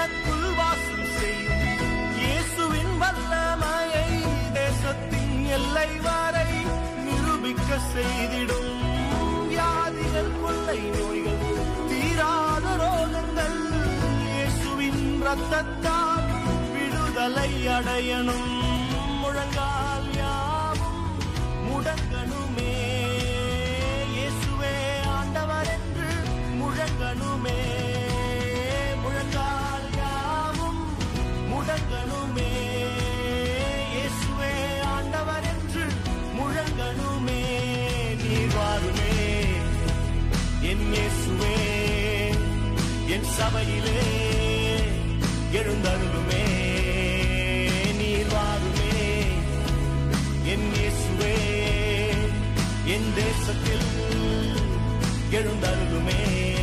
எனக்குள் வாசம் செய்யும் இயேசுவின் வல்லமையை தேசத்தின் எல்லை வரை நிரூபிக்க செய்திடும் வியாதிகள் கொள்ளை நோய்கள் தீராத ரோகங்கள் இயேசுவின் ரத்தத்தால் விடுதலை அடையணும் முழங்கால் யாவும் முடங்கணுமே இயேசுவே ஆண்டவர் என்று முழங்கணுமே முழங்கால் யாவும் முடங்கணுமே இயேசுவே ஆண்டவர் என்று முழங்கணுமே நீர் வாருமே என் இயேசுவே என் சபையிலே எழுந்தருளுமே நீர் வாருமே என் இயேசுவே என் தேசத்தில் எழுந்தருளுமே